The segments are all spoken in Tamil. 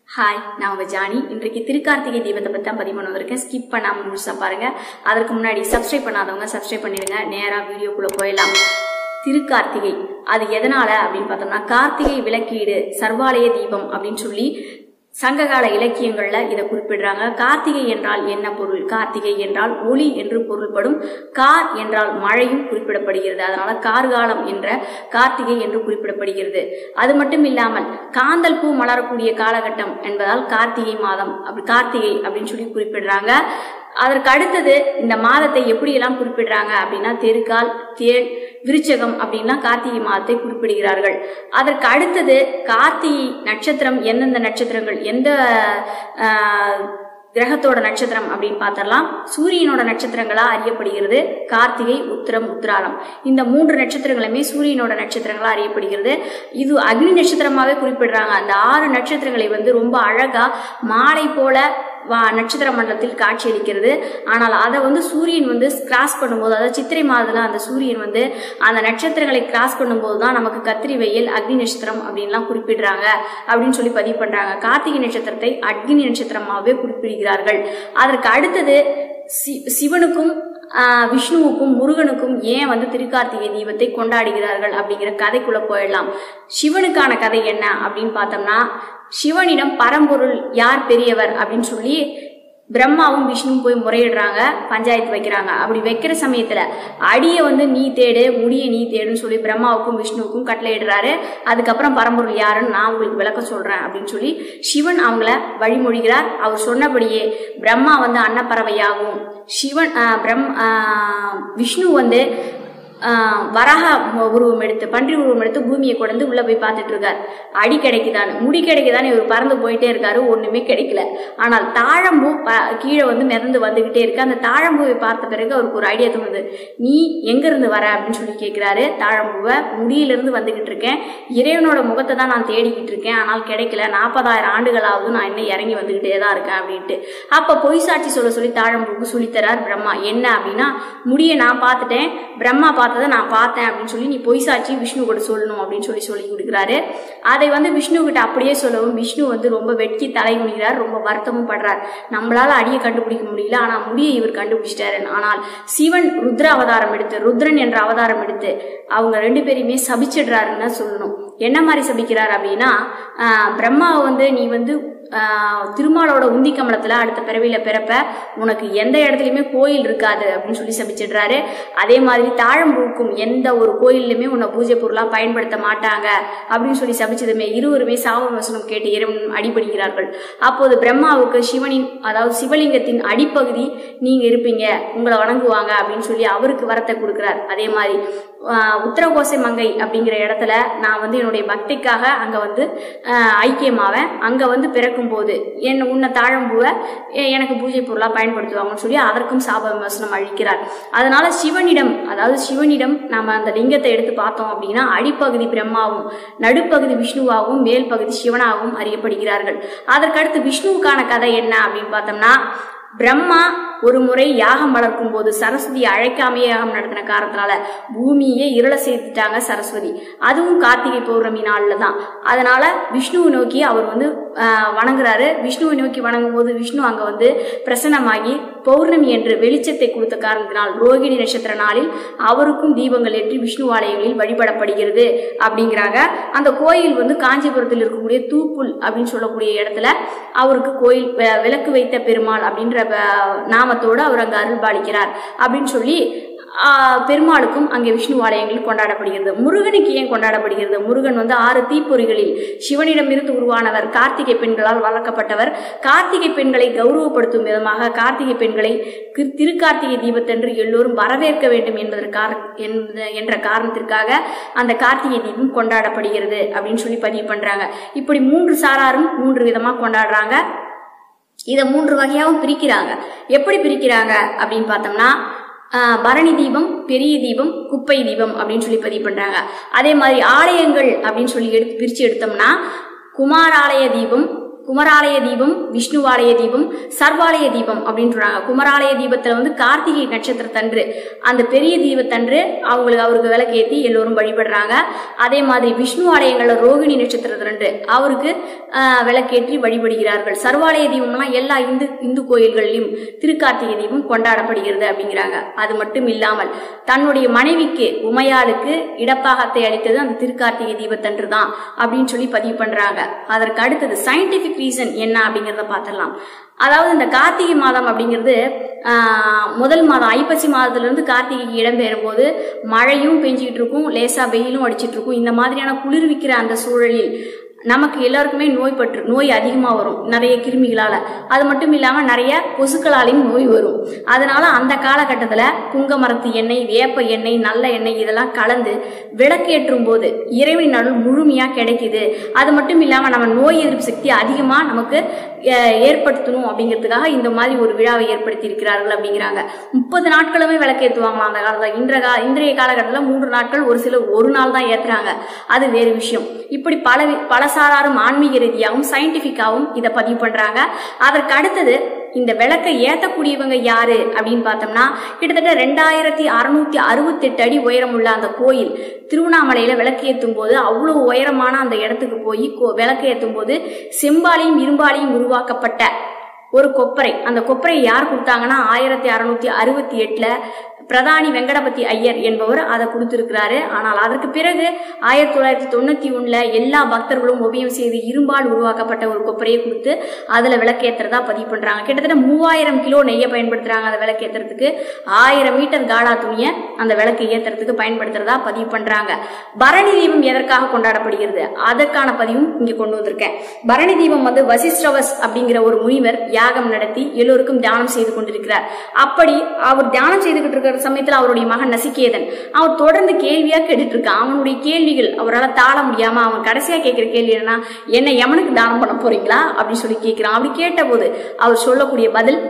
ஹாய் நான் உங்க ஜானி இன்றைக்கு திருக்கார்த்திகை தீபத்தை பற்றி தான் பதிவு பண்ண வந்திருக்கேன் ஸ்கிப் பண்ணாமல் முழுசாக பாருங்க அதற்கு முன்னாடி சப்ஸ்கிரைப் பண்ணாதவங்க சப்ஸ்கிரைப் பண்ணிடுங்க நேராக வீடியோக்குள்ளே போயிடலாம் திருக்கார்த்திகை அது எதனால அப்படின்னு பார்த்தோம்னா கார்த்திகை விளக்கீடு சர்வாலய தீபம் அப்படின்னு சொல்லி சங்ககால இலக்கியங்கள்ல இதை குறிப்பிடுறாங்க கார்த்திகை என்றால் என்ன பொருள் கார்த்திகை என்றால் ஒளி என்று பொருள்படும் கார் என்றால் மழையும் குறிப்பிடப்படுகிறது அதனால கார்காலம் என்ற கார்த்திகை என்று குறிப்பிடப்படுகிறது அது மட்டும் இல்லாமல் காந்தல் பூ மலரக்கூடிய காலகட்டம் என்பதால் கார்த்திகை மாதம் அப்படி கார்த்திகை அப்படின்னு சொல்லி குறிப்பிடுறாங்க அதற்கு அடுத்தது இந்த மாதத்தை எப்படியெல்லாம் குறிப்பிடுறாங்க அப்படின்னா தெருக்கால் தேள் விருச்சகம் அப்படின்லாம் கார்த்திகை மாதத்தை குறிப்பிடுகிறார்கள் அதற்கு அடுத்தது கார்த்திகை நட்சத்திரம் எந்தெந்த நட்சத்திரங்கள் எந்த ஆஹ், கிரகத்தோட நட்சத்திரம் அப்படின்னு பார்த்தரலாம் சூரியனோட நட்சத்திரங்களா அறியப்படுகிறது கார்த்திகை உத்திரம் உத்திராடம் இந்த மூன்று நட்சத்திரங்களுமே சூரியனோட நட்சத்திரங்களா அறியப்படுகிறது இது அக்னி நட்சத்திரமாவே குறிப்பிடுறாங்க அந்த ஆறு நட்சத்திரங்களை வந்து ரொம்ப அழகா மாலை போல வா நட்சத்திர மண்டலத்தில் காட்சியளிக்கிறது ஆனால் அதை வந்து சூரியன் வந்து கிராஸ் பண்ணும்போது அதாவது சித்திரை மாதத்துல அந்த சூரியன் வந்து அந்த நட்சத்திரங்களை கிராஸ் பண்ணும்போது தான் நமக்கு கத்திரி வெயில் அக்னி நட்சத்திரம் அப்படின்லாம் குறிப்பிடுறாங்க அப்படின்னு சொல்லி பதிவு பண்றாங்க கார்த்திகை நட்சத்திரத்தை அக்னி நட்சத்திரமாகவே குறிப்பிடுகிறார்கள் அதற்கு அடுத்தது சி சிவனுக்கும் ஆஹ், விஷ்ணுவுக்கும் முருகனுக்கும் ஏன் வந்து திருக்கார்த்திகை தீபத்தை கொண்டாடுகிறார்கள் அப்படிங்கிற கதைக்குள்ள போயிடலாம் சிவனுக்கான கதை என்ன அப்படின்னு பார்த்தோம்னா சிவனிடம் பரம்பொருள் யார் பெரியவர் அப்படின்னு சொல்லி பிரம்மாவும் விஷ்ணுவும் போய் முறையிடுறாங்க பஞ்சாயத்து வைக்கிறாங்க அப்படி வைக்கிற சமயத்துல அடியை வந்து நீ தேடு முடிய நீ தேடுன்னு சொல்லி பிரம்மாவுக்கும் விஷ்ணுவுக்கும் கட்டளையிடுறாரு அதுக்கப்புறம் பரம்பொருள் யாருன்னு நான் உங்களுக்கு விளக்க சொல்றேன் அப்படின்னு சொல்லி சிவன் அவங்கள வழிமொழிகிறார் அவர் சொன்னபடியே பிரம்மா வந்து அன்னப்பறவையாகவும் சிவன் ஆஹ், பிரம் ஆஹ், விஷ்ணு வந்து ஆஹ், வராக உருவம் எடுத்து பன்றி உருவம் எடுத்து பூமியை கொண்டு உள்ள போய் பார்த்துட்டு இருக்கார் அடி கிடைக்குதான்னு முடி கிடைக்குதான்னு இவர் பறந்து போயிட்டே இருக்காரு ஒண்ணுமே கிடைக்கல ஆனால் தாழம்பூ ப கீழே வந்து மிதந்து வந்துகிட்டே இருக்கு அந்த தாழம்பூவை பார்த்த பிறகு அவருக்கு ஒரு ஐடியா தோணுது நீ எங்க இருந்து வர அப்படின்னு சொல்லி கேட்கிறாரு தாழம்பூவை முடியிலிருந்து வந்துகிட்டு இருக்கேன் இறைவனோட முகத்தை தான் நான் தேடிக்கிட்டு இருக்கேன் ஆனால் கிடைக்கல நாற்பதாயிரம் ஆண்டுகளாவது நான் இன்னும் இறங்கி வந்துகிட்டே தான் இருக்கேன் அப்படின்ட்டு அப்ப பொய் சாட்சி சொல்ல சொல்லி தாழம்பூக்கு சொல்லித்தரார் பிரம்மா என்ன அப்படின்னா முடிய நான் பார்த்துட்டேன் பிரம்மா பார்த்ததை நான் பார்த்தேன் அப்படின்னு சொல்லி நீ பொய் சாட்சி விஷ்ணு கூட சொல்லணும் அப்படின்னு சொல்லி சொல்லி கொடுக்குறாரு அதை வந்து விஷ்ணு கிட்ட அப்படியே சொல்லவும் விஷ்ணு வந்து ரொம்ப வெட்கி தலை குனிகிறார் ரொம்ப வருத்தமும் படுறார் நம்மளால அடியை கண்டுபிடிக்க முடியல ஆனா முடியை இவர் கண்டுபிடிச்சிட்டாரு ஆனால் சிவன் ருத்ர அவதாரம் எடுத்து ருத்ரன் என்ற அவதாரம் எடுத்து அவங்க ரெண்டு பேரையுமே சபிச்சிடுறாருன்னு தான் சொல்லணும் என்ன மாதிரி சபிக்கிறார் அப்படின்னா ஆஹ், பிரம்மாவை வந்து நீ வந்து ஆஹ், திருமாலோட உந்தி கமலத்துல அடுத்த பிறவியில பிறப்ப உனக்கு எந்த இடத்துலயுமே கோயில் இருக்காது அப்படின்னு சொல்லி சபிச்சிடுறாரு அதே மாதிரி தாழம்பூக்கும் எந்த ஒரு கோயில்லையுமே உன்னை பூஜை பொருளா பயன்படுத்த மாட்டாங்க அப்படின்னு சொல்லி சபிச்சதுமே இருவருமே சாப வசனம் கேட்டு இறைவன் அடிபடுகிறார்கள் அப்போது பிரம்மாவுக்கு சிவனின் அதாவது சிவலிங்கத்தின் அடிப்பகுதி நீங்க இருப்பீங்க உங்களை வணங்குவாங்க அப்படின்னு சொல்லி அவருக்கு வரத்தை கொடுக்கிறார் அதே மாதிரி ஆஹ், உத்தரகோசை மங்கை அப்படிங்கிற இடத்துல நான் வந்து என்னுடைய பக்திக்காக அங்க வந்து ஆஹ், ஐக்கியமாவேன் அங்க வந்து பிறக்கும் போது என் உன்னை தாழம்பூவை எ- எனக்கு பூஜை பொருளா பயன்படுத்துவாங்கன்னு சொல்லி அதற்கும் சாப விமர்சனம் அளிக்கிறார் அதனால சிவனிடம் அதாவது சிவனிடம் நாம அந்த லிங்கத்தை எடுத்து பார்த்தோம் அப்படின்னா அடிப்பகுதி பிரம்மாவும் நடுப்பகுதி விஷ்ணுவாகவும் மேல் பகுதி சிவனாகவும் அறியப்படுகிறார்கள் அதற்கடுத்து விஷ்ணுவுக்கான கதை என்ன அப்படின்னு பார்த்தோம்னா பிரம்மா ஒரு முறை யாகம் வளர்க்கும் போது சரஸ்வதி அழைக்காமையே யாகம் நடத்தின காரணத்தினால பூமியே இருள சேர்த்துட்டாங்க சரஸ்வதி அதுவும் கார்த்திகை பௌர்ணமி நாள்ல தான் அதனால விஷ்ணுவை நோக்கி அவர் வந்து ஆஹ், வணங்குறாரு விஷ்ணுவை நோக்கி வணங்கும் போது விஷ்ணு அங்க வந்து பிரசன்னமாகி பௌர்ணமி என்று வெளிச்சத்தை கொடுத்த காரணத்தினால் ரோகிணி நட்சத்திர நாளில் அவருக்கும் தீபங்கள் ஏற்றி விஷ்ணு ஆலயங்களில் வழிபடப்படுகிறது அப்படிங்கிறாங்க அந்த கோயில் வந்து காஞ்சிபுரத்தில் இருக்கக்கூடிய தூப்புல் அப்படின்னு சொல்லக்கூடிய இடத்துல அவருக்கு கோயில் வி- விளக்கு வைத்த பெருமாள் அப்படின்ற வ- நாமத்தோடு அவர் அங்கு அருள்பாலிக்கிறார் அப்படின்னு சொல்லி ஆஹ், பெருமாளுக்கும் அங்கே விஷ்ணு ஆலயங்கள் கொண்டாடப்படுகிறது முருகனுக்கு ஏன் கொண்டாடப்படுகிறது முருகன் வந்து ஆறு தீப்பொறிகளில் சிவனிடமிருந்து உருவானவர் கார்த்திகை பெண்களால் வளர்க்கப்பட்டவர் கார்த்திகை பெண்களை கௌரவப்படுத்தும் விதமாக கார்த்திகை பெண்களை திரு- திருக்கார்த்திகை தீபத்தன்று எல்லோரும் வரவேற்க வேண்டும் என்பதற்காக என்பத- என்ற காரணத்திற்காக அந்த கார்த்திகை தீபம் கொண்டாடப்படுகிறது அப்படின்னு சொல்லி பதிவு பண்றாங்க இப்படி மூன்று சாராரும் மூன்று விதமா கொண்டாடுறாங்க இதை மூன்று வகையாகவும் பிரிக்கிறாங்க எப்படி பிரிக்கிறாங்க அப்படின்னு பார்த்தோம்னா ஆஹ், பரணி தீபம் பெரிய தீபம் குப்பை தீபம் அப்படின்னு சொல்லி பதிவு பண்றாங்க அதே மாதிரி ஆலயங்கள் அப்படின்னு சொல்லி எடுத்து பிரிச்சு எடுத்தோம்னா குமாராலய தீபம் குமராலய தீபம் விஷ்ணுவாலய தீபம் சர்வாலய தீபம் அப்படின்னு சொல்றாங்க குமராலய தீபத்துல வந்து கார்த்திகை நட்சத்திரத்தன்று அந்த பெரிய தீபத்தன்று அவங்களுக்கு அவருக்கு விளக்கேத்தி எல்லோரும் வழிபடுறாங்க அதே மாதிரி விஷ்ணு ஆலயங்கள்ல ரோகிணி நட்சத்திரத்தன்று அவருக்கு ஆஹ், விளக்கேற்றி வழிபடுகிறார்கள் சர்வாலய தீபம்லாம் எல்லா இந்து இந்து கோயில்களிலும் திருக்கார்த்திகை தீபம் கொண்டாடப்படுகிறது அப்படிங்கிறாங்க அது மட்டும் இல்லாமல் தன்னுடைய மனைவிக்கு உமையாளுக்கு இடப்பாகத்தை அளித்தது அந்த திருக்கார்த்திகை தீபத்தன்று தான் அப்படின்னு சொல்லி பதிவு பண்றாங்க அதற்கு அடுத்தது சயின்டிபிக் ரீசன் என்ன அப்படிங்கிறத பார்த்துடலாம் அதாவது இந்த கார்த்திகை மாதம் அப்படிங்கிறது ஆஹ், முதல் மாதம் ஐப்பசி மாதத்துல இருந்து கார்த்திகைக்கு இடம்பெறும் போது மழையும் பெஞ்சிக்கிட்டு இருக்கும் லேசா வெயிலும் அடிச்சிட்டு இருக்கும் இந்த மாதிரியான குளிர்விக்கிற அந்த சூழலில் நமக்கு எல்லாருக்குமே நோய் பற்று நோய் அதிகமாக வரும் நிறைய கிருமிகளால் அது மட்டும் இல்லாமல் நிறைய கொசுக்களாலையும் நோய் வரும் அதனால அந்த காலகட்டத்தில் புங்க மரத்து எண்ணெய் வேப்ப எண்ணெய் நல்ல எண்ணெய் இதெல்லாம் கலந்து விளக்கேற்றும் போது இறைவனின் அருள் முழுமையாக கிடைக்குது அது மட்டும் இல்லாமல் நம்ம நோய் எதிர்ப்பு சக்தி அதிகமாக நமக்கு அஹ், ஏற்படுத்தணும் அப்படிங்கிறதுக்காக இந்த மாதிரி ஒரு விழாவை ஏற்படுத்தி இருக்கிறார்கள் அப்படிங்கிறாங்க முப்பது நாட்களுமே விளக்கேற்றுவாங்களாம் அந்த காலத்தில் இன்ற கா இன்றைய காலகட்டத்தில் மூன்று நாட்கள் ஒரு சிலர் ஒரு நாள் தான் ஏற்றுறாங்க அது வேறு விஷயம் இப்படி பல வி- பலசாராரும் ஆன்மீக ரீதியாகவும் சயின்டிஃபிக்காகவும் இதை பதிவு பண்றாங்க அதற்கு அடுத்தது இந்த விளக்கை ஏத்தக்கூடியவங்க யாரு அப்படின்னு பார்த்தோம்னா கிட்டத்தட்ட ரெண்டாயிரத்தி அறுநூத்தி அறுபத்தெட்டு அடி உயரமுள்ள அந்த கோயில் திருவண்ணாமலையில விளக்கு ஏற்றும் போது அவ்வளவு உயரமான அந்த இடத்துக்கு போய் கோ- விளக்கு ஏற்றும் போது செம்பாலையும் இரும்பாலையும் உருவாக்கப்பட்ட ஒரு கொப்பரை அந்த கொப்பரையை யார் கொடுத்தாங்கன்னா ஆயிரத்தி அறுநூத்தி அறுபத்தி எட்டுல பிரதானி வெங்கடபதி ஐயர் என்பவர் அதை கொடுத்திருக்கிறாரு ஆனால் அதற்கு பிறகு ஆயிரத்தி தொள்ளாயிரத்தி தொண்ணூத்தி ஒண்ணுல எல்லா பக்தர்களும் உபயம் செய்து இரும்பால் உருவாக்கப்பட்ட ஒரு கொப்பரையை கொடுத்து அதுல விளக்கேத்துறதா பதிவு பண்றாங்க கிட்டத்தட்ட மூவாயிரம் கிலோ நெய்யை பயன்படுத்துறாங்க அந்த விளக்கேத்துறதுக்கு ஆயிரம் மீட்டர் காடா துணியை அந்த விளக்கு ஏத்துறதுக்கு பயன்படுத்துறதா பதிவு பண்றாங்க பரணி தீபம் எதற்காக கொண்டாடப்படுகிறது அதற்கான பதிவும் இங்க கொண்டு வந்திருக்கேன் பரணி தீபம் வந்து வசிஷ்டவஸ் அப்படிங்கிற ஒரு முனிவர் யாகம் நடத்தி எல்லோருக்கும் தியானம் செய்து கொண்டிருக்கிறார் அப்படி அவர் தியானம் செய்துகிட்டு இருக்கிற சமயத்துல அவருடைய மகன் நசிகேதன் அவன் தொடர்ந்து கேள்வியா கேட்டுட்டு இருக்கான் அவனுடைய கேள்விகள் அவரால் தாழ முடியாம அவன் கடைசியா கேட்கிற கேள்வி என்னன்னா என்ன யமனுக்கு தானம் பண்ண போறீங்களா அப்படின்னு சொல்லி கேட்கிறான் அப்படி கேட்டபோது அவர் சொல்லக்கூடிய பதில்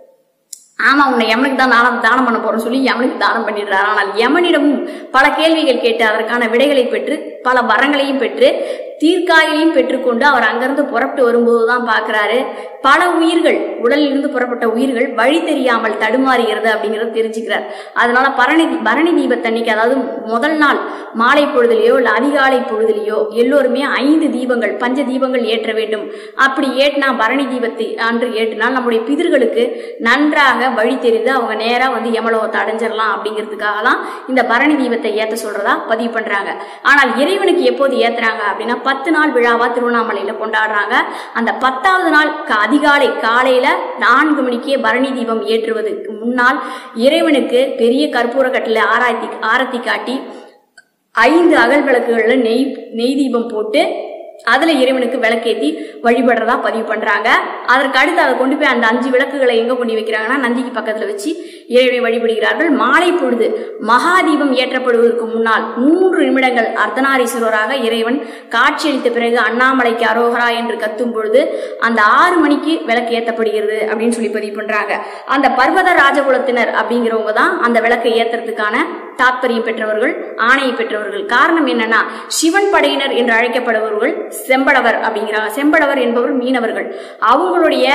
ஆமா உன்னை யமனுக்கு தான் தானம் தானம் பண்ண போறோம்னு சொல்லி யமனுக்கு தானம் பண்ணிடுறாரு ஆனால் யமனிடமும் பல கேள்விகள் கேட்டு அதற்கான விடைகளை பெற்று பல வரங்களையும் பெற்று தீர்க்காயையும் பெற்றுக்கொண்டு அவர் அங்கிருந்து புறப்பட்டு வரும்போது தான் பார்க்கிறாரு பல உயிர்கள் உடலில் இருந்து புறப்பட்ட உயிர்கள் வழி தெரியாமல் தடுமாறுகிறது அப்படிங்கறத தெரிஞ்சுக்கிறார் அதனால பரணி பரணி தீபத்தன்னைக்கு அதாவது முதல் நாள் மாலை பொழுதுலையோ இல்லை அதிகாலை பொழுதுலையோ எல்லோருமே ஐந்து தீபங்கள் பஞ்ச தீபங்கள் ஏற்ற வேண்டும் அப்படி ஏற்றினா பரணி தீபத்தை அன்று ஏற்றினால் நம்முடைய பிதர்களுக்கு நன்றாக வழி தெரிந்து அவங்க நேரா வந்து யமலோகத்தை அடைஞ்சிடலாம் அப்படிங்கிறதுக்காக தான் இந்த பரணி தீபத்தை ஏத்த சொல்றதா பதிவு பண்றாங்க ஆனால் இறைவனுக்கு எப்போது ஏத்துறாங்க அப்படின்னா பத்து நாள் விழாவா திருவண்ணாமலையில கொண்டாடுறாங்க அந்த பத்தாவது நாள் க- அதிகாலை காலையில நான்கு மணிக்கே பரணி தீபம் ஏற்றுவதற்கு முன்னால் இறைவனுக்கு பெரிய கற்பூர கட்டில ஆராய்த்தி ஆரத்தி காட்டி ஐந்து அகல் விளக்குகள்ல நெய் நெய் தீபம் போட்டு அதுல இறைவனுக்கு விளக்கேத்தி வழிபடுறதா பதிவு பண்றாங்க அதற்கு அடுத்து அதை கொண்டு போய் அந்த அஞ்சு விளக்குகளை எங்க கொண்டு வைக்கிறாங்கன்னா நந்திக்கு பக்கத்துல வச்சு இறைவனை வழிபடுகிறார்கள் மாலை பொழுது மகாதீபம் ஏற்றப்படுவதற்கு முன்னால் மூன்று நிமிடங்கள் அர்த்தநாரீஸ்வரராக இறைவன் காட்சியளித்த பிறகு அண்ணாமலைக்கு அரோகரா என்று கத்தும் பொழுது அந்த ஆறு மணிக்கு விளக்கு ஏத்தப்படுகிறது அப்படின்னு சொல்லி பதிவு பண்றாங்க அந்த பர்வத ராஜகுலத்தினர் அப்படிங்கிறவங்க தான் அந்த விளக்கை ஏத்துறதுக்கான தாத்பரியம் பெற்றவர்கள் ஆணையை பெற்றவர்கள் காரணம் என்னன்னா சிவன் படையினர் என்று அழைக்கப்படுபவர்கள் செம்படவர் அப்படிங்கிறாங்க செம்படவர் என்பவர் மீனவர்கள் அவங்களுடைய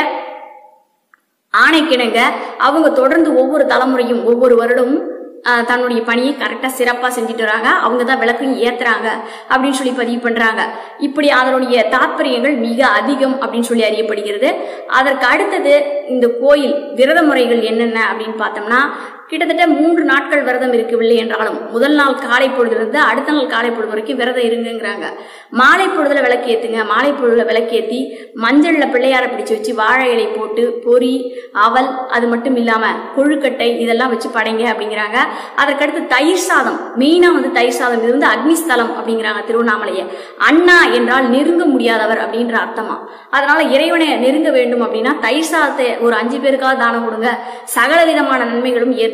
ஆணைக்கிணங்க அவங்க தொடர்ந்து ஒவ்வொரு தலைமுறையும் ஒவ்வொரு வருடமும் ஆஹ், தன்னுடைய பணியை கரெக்டாக சிறப்பாக செஞ்சுட்டு வராங்க அவங்க தான் விளக்கையும் ஏத்துறாங்க அப்படின்னு சொல்லி பதிவு பண்றாங்க இப்படி அதனுடைய தாத்பரியங்கள் மிக அதிகம் அப்படின்னு சொல்லி அறியப்படுகிறது அதற்கு அடுத்தது இந்த கோயில் விரத முறைகள் என்னென்ன அப்படின்னு பார்த்தோம்னா கிட்டத்தட்ட மூன்று நாட்கள் விரதம் இருக்கவில்லை என்றாலும் முதல் நாள் காலை பொழுதுலேருந்து அடுத்த நாள் காலை பொழுது வரைக்கும் விரதம் இருங்கங்கிறாங்க மாலை பொழுதுல விளக்கேத்துங்க மாலை பொழுதுல விளக்கேத்தி மஞ்சள்ல பிள்ளையார பிடிச்சு வச்சு வாழை இலை போட்டு பொரி அவல் அது மட்டும் இல்லாம கொழுக்கட்டை இதெல்லாம் வச்சு படைங்க அப்படிங்கிறாங்க அதற்கடுத்து தயிர் சாதம் மெயினா வந்து தயிர் சாதம் இது வந்து அக்னிஸ்தலம் அப்படிங்கிறாங்க திருவண்ணாமலையை அண்ணா என்றால் நெருங்க முடியாதவர் அப்படின்ற அர்த்தமா அதனால இறைவனை நெருங்க வேண்டும் அப்படின்னா தயிர் சாதத்தை ஒரு அஞ்சு பேருக்காக தானம் கொடுங்க சகல விதமான நன்மைகளும் ஏற்-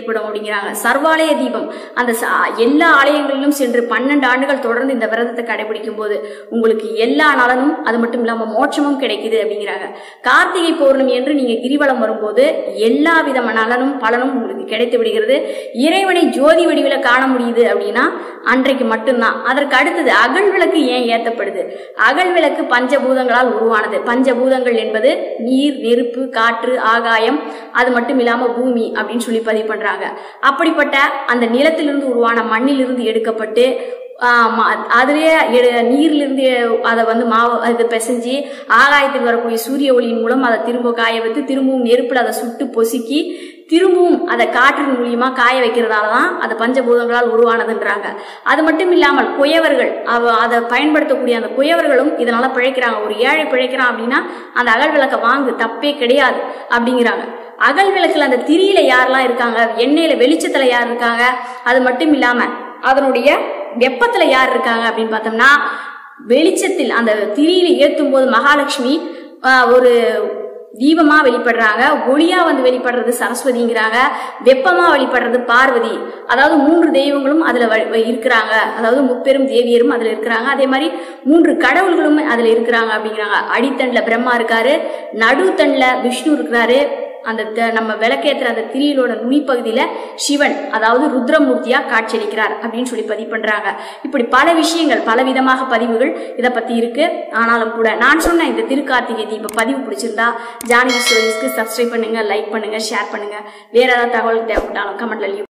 ஏற்படும் அப்படிங்கிறாங்க சர்வாலய தீபம் அந்த ச- எல்லா ஆலயங்களிலும் சென்று பன்னெண்டு ஆண்டுகள் தொடர்ந்து இந்த விரதத்தை கடைபிடிக்கும் போது உங்களுக்கு எல்லா நலனும் அது மட்டும் இல்லாம மோட்சமும் கிடைக்குது அப்படிங்கிறாங்க கார்த்திகை பௌர்ணமி என்று நீங்க கிரிவலம் வரும்போது எல்லா விதமான நலனும் பலனும் உங்களுக்கு கிடைத்து விடுகிறது இறைவனை ஜோதி வடிவில காண முடியுது அப்படின்னா அன்றைக்கு மட்டும்தான் அதற்கு அடுத்தது அகல் விளக்கு ஏன் ஏத்தப்படுது அகல் விளக்கு பஞ்சபூதங்களால் உருவானது பஞ்சபூதங்கள் என்பது நீர் நெருப்பு காற்று ஆகாயம் அது மட்டும் இல்லாம பூமி அப்படின்னு சொல்லி பதிவு பண்றாங்க அப்படிப்பட்ட அந்த நிலத்திலிருந்து உருவான மண்ணிலிருந்து எடுக்கப்பட்டு ஆஹ் ம- அதிலேயே எடு- நீரிலிருந்து அதை வந்து மாவு அது பிசைஞ்சு ஆகாயத்தில் வரக்கூடிய சூரிய ஒளியின் மூலம் அதை திரும்ப காய வைத்து திரும்பவும் நெருப்பில் அதை சுட்டு பொசுக்கி திரும்பவும் அதை காற்றின் மூலியமா காய வைக்கிறதால தான் அது பஞ்சபூதங்களால் உருவானதுன்றாங்க அது மட்டும் இல்லாமல் குயவர்கள் அவ அதை பயன்படுத்தக்கூடிய அந்த குயவர்களும் இதனால பிழைக்கிறாங்க ஒரு ஏழை பிழைக்கிறான் அப்படின்னா அந்த அகல் விளக்கை வாங்கு தப்பே கிடையாது அப்படிங்கிறாங்க அகல் விளக்குல அந்த திரியில யாரெல்லாம் இருக்காங்க எண்ணெயில வெளிச்சத்துல யார் இருக்காங்க அது மட்டும் இல்லாம அதனுடைய வெப்பத்துல யார் இருக்காங்க அப்படின்னு பார்த்தோம்னா வெளிச்சத்தில் அந்த திரியில ஏத்தும் போது மகாலட்சுமி ஆஹ், ஒரு தீபமா வெளிப்படுறாங்க ஒளியா வந்து வெளிப்படுறது சரஸ்வதிங்கிறாங்க வெப்பமா வெளிப்படுறது பார்வதி அதாவது மூன்று தெய்வங்களும் அதுல வ- வ- இருக்கிறாங்க அதாவது முப்பெரும் தேவியரும் அதுல இருக்கிறாங்க அதே மாதிரி மூன்று கடவுள்களும் அதுல இருக்கிறாங்க அப்படிங்கிறாங்க அடித்தண்ல பிரம்மா இருக்காரு நடுத்தண்ல விஷ்ணு இருக்கிறாரு அந்த த- நம்ம விளக்கேத்துற அந்த திரியிலோட நுனிப்பகுதியில சிவன் அதாவது ருத்ரமூர்த்தியா காட்சியளிக்கிறார் அப்படின்னு சொல்லி பதிவு பண்றாங்க இப்படி பல விஷயங்கள் பல விதமாக பதிவுகள் இதை பத்தி இருக்கு ஆனாலும் கூட நான் சொன்ன இந்த திருக்கார்த்திகை தீப பதிவு பிடிச்சிருந்தா ஜானகி ஸ்டோரிஸ்க்கு சப்ஸ்கிரைப் பண்ணுங்க லைக் பண்ணுங்க ஷேர் பண்ணுங்க வேற ஏதாவது தகவல் தேவைப்பட்டாலும் கமெண்ட்ல leave